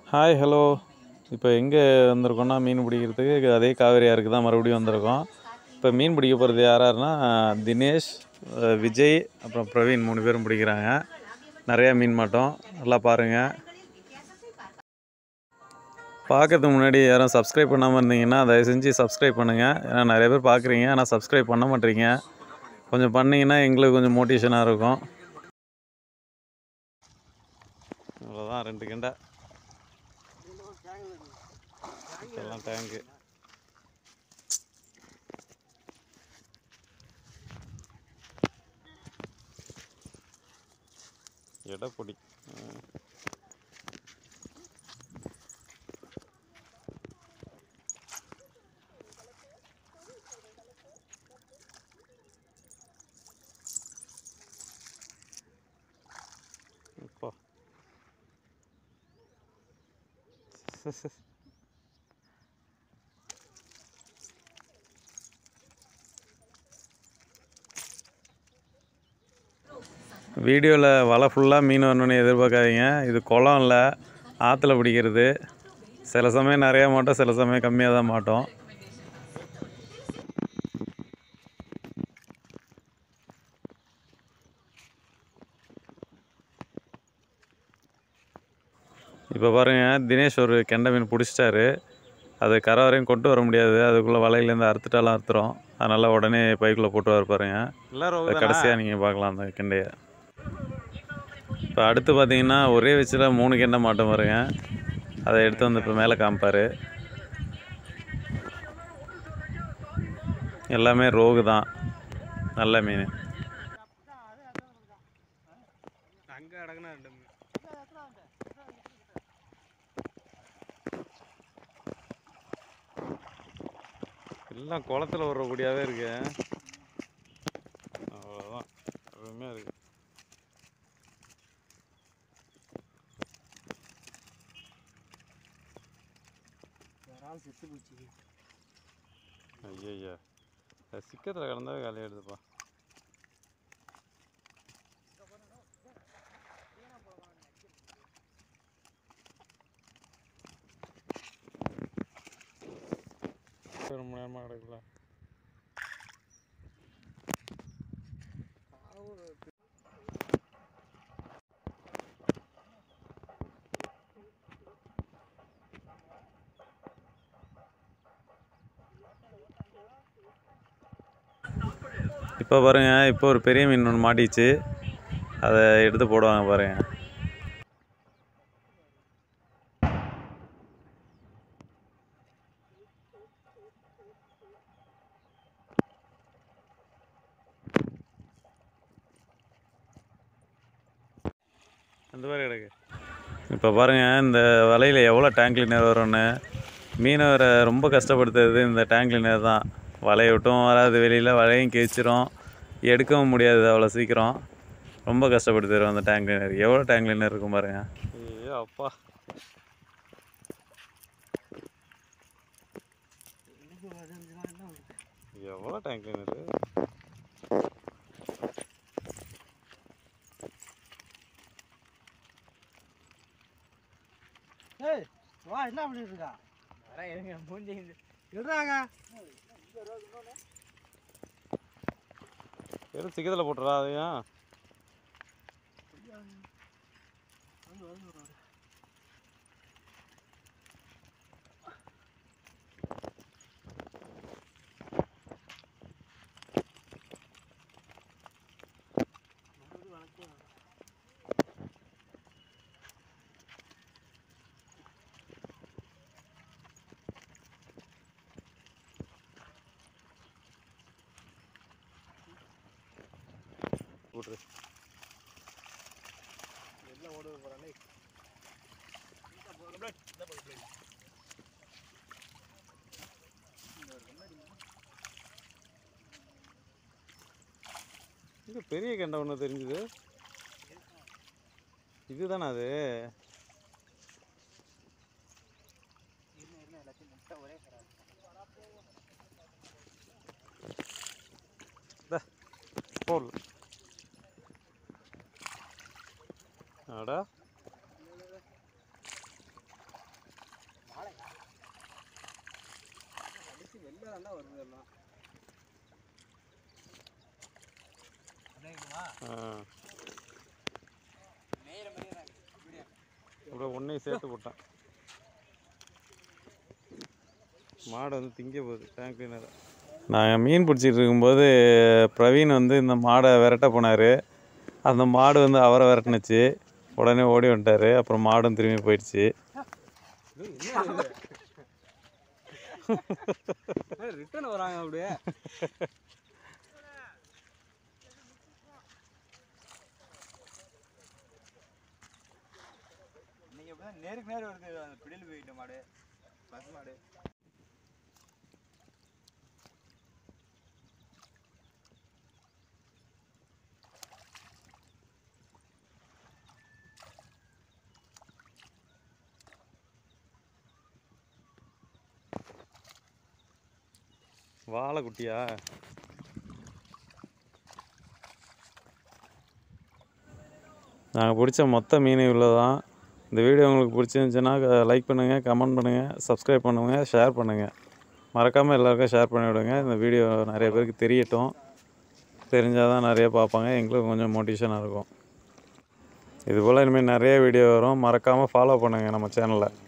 Hi hello இப்போ எங்கே வந்திருக்கோம்னா மீன் பிடிக்கிறதுக்கு அதே காவேரி ஆறுக்கு தான் மறுபடியும் வந்திருக்கோம் இப்போ மீன் பிடிக்க போகிறது யார் யாருன்னா தினேஷ் அஹ் விஜய் அப்புறம் பிரவீன் மூணு பேரும் பிடிக்கிறாங்க நிறையா மீன் மாட்டோம் நல்லா பாருங்கள் பார்க்கறதுக்கு முன்னாடி யாரும் சப்ஸ்கிரைப் பண்ணாமல் இருந்தீங்கன்னா தயவு செஞ்சு சப்ஸ்கிரைப் பண்ணுங்கள் ஏன்னா நிறைய பேர் பார்க்குறீங்க ஆனால் சப்ஸ்கிரைப் பண்ண மாட்டீங்க கொஞ்சம் பண்ணிங்கன்னா எங்களுக்கு கொஞ்சம் மோட்டிவேஷனாக இருக்கும் இவ்வளோதான் ரெண்டு கெண்டை இதெல்லாம் டேங்கு எடைப்பொடி இப்போ வீடியோவில் வலை ஃபுல்லாக மீன் வரணும்னு எதிர்பார்க்காதீங்க இது குளம் இல்லை ஆற்றுல பிடிக்கிறது சில சமயம் நிறையா மாட்டோம் சில சமயம் கம்மியாக தான் மாட்டோம் இப்போ பாருங்கள் தினேஷ் ஒரு கெண்டை மீன் பிடிச்சிட்டாரு அது கரை வரையும் கொண்டு வர முடியாது அதுக்குள்ளே வலையிலேருந்து அறுத்துட்டாலும் அறுத்துரும் அதனால் உடனே பைக்குள்ளே போட்டு வர பாருங்க அதை கடைசியாக நீங்கள் பார்க்கலாம் அந்த கெண்டையை இப்போ அடுத்து பார்த்தீங்கன்னா ஒரே வச்சுல மூணு கெண்டை மாட்டோம் பாருங்க அதை எடுத்து வந்து இப்போ மேலே காமிப்பார் எல்லாமே ரோகு தான் நல்ல மீன் அங்கே அடங்கினா ரெண்டு மீன் எல்லாம் குளத்துல விடுறபடியாகவே இருக்கு அவ்வளோதான் அருமையாக இருக்கு யாராவது செத்து போச்சு ஐயா சிக்கத்தில் கிடந்தாவே காலையை எடுத்துப்பா ரொம்ப நேரமாக கிடக்கல இப்போ பாருங்க இப்போ ஒரு பெரிய மீன் ஒன்று மாட்டிச்சு அதை எடுத்து போடுவாங்க பாருங்க அந்த மாதிரி கிடக்கு இப்போ பாருங்க இந்த வலையில் எவ்வளோ டேங்க் கிளீனர் வரும்னு மீனவரை ரொம்ப கஷ்டப்படுத்துறது இந்த டேங்க் கிளீனர் தான் வலையை விட்டும் வராது வெளியில் வலையும் கிழிச்சிரும் எடுக்கவும் முடியாது அவ்வளோ சீக்கிரம் ரொம்ப கஷ்டப்படுத்திடும் அந்த டேங்க் கிளீனர் எவ்வளோ டேங்க் கிளீனர் இருக்கும் பாருங்க ஐயோ அப்பா எனக்கு பதினஞ்சு நாள் தான் வருது. எவ்வளோ டேங்க் கிளீனர் ஏய் வா என்ன பண்ணிட்டு இருக்கா வரேன் இருங்க மூஞ்சி எடுறாங்க வெறும் சிக்கத்தில் போட்டுறா அதையும் போட்டுரு எல்லாம் ஓடுது போறானே இது பெரிய கெண்டை ஒன்று தெரிஞ்சுது இதுதானே அது எல்லாத்தையும் முட்டை ஒரே கராது போல் அடா தாண்டா வருது எல்லாம் கூட ஒன்றையும் சேர்த்து போட்டேன் மாடு வந்து திங்க போகுது டேங்க் கிளீனர் நாங்கள் மீன் பிடிச்சிட்டு இருக்கும்போது பிரவீன் வந்து இந்த மாடை விரட்ட போனார் அந்த மாடு வந்து அவரை விரட்டுனுச்சு உடனே ஓடி வந்துட்டார் அப்புறம் மாடும் திரும்பி போயிடுச்சு ரிட்டர்ன் வராங்க அப்படியே நீங்க இப்பதான் நேருக்கு நேரம் வருது அந்த பிடியில் போயிட்ட மாடு பசு மாடு வாழை குட்டியா நாங்கள் பிடிச்ச மொத்த மீன் இவ்வளோ தான் இந்த வீடியோ உங்களுக்கு பிடிச்சிருந்துச்சுன்னா லைக் பண்ணுங்கள் கமெண்ட் பண்ணுங்கள் சப்ஸ்கிரைப் பண்ணுங்கள் ஷேர் பண்ணுங்கள் மறக்காமல் எல்லாருக்கும் ஷேர் பண்ணி விடுங்க இந்த வீடியோ நிறைய பேருக்கு தெரியட்டும் தெரிஞ்சால் தான் நிறைய பார்ப்பாங்க எங்களுக்கும் கொஞ்சம் மோட்டிவேஷனாக இருக்கும் இதுபோல் இனிமேல் நிறைய வீடியோ வரும் மறக்காமல் ஃபாலோ பண்ணுங்கள் நம்ம சேனலை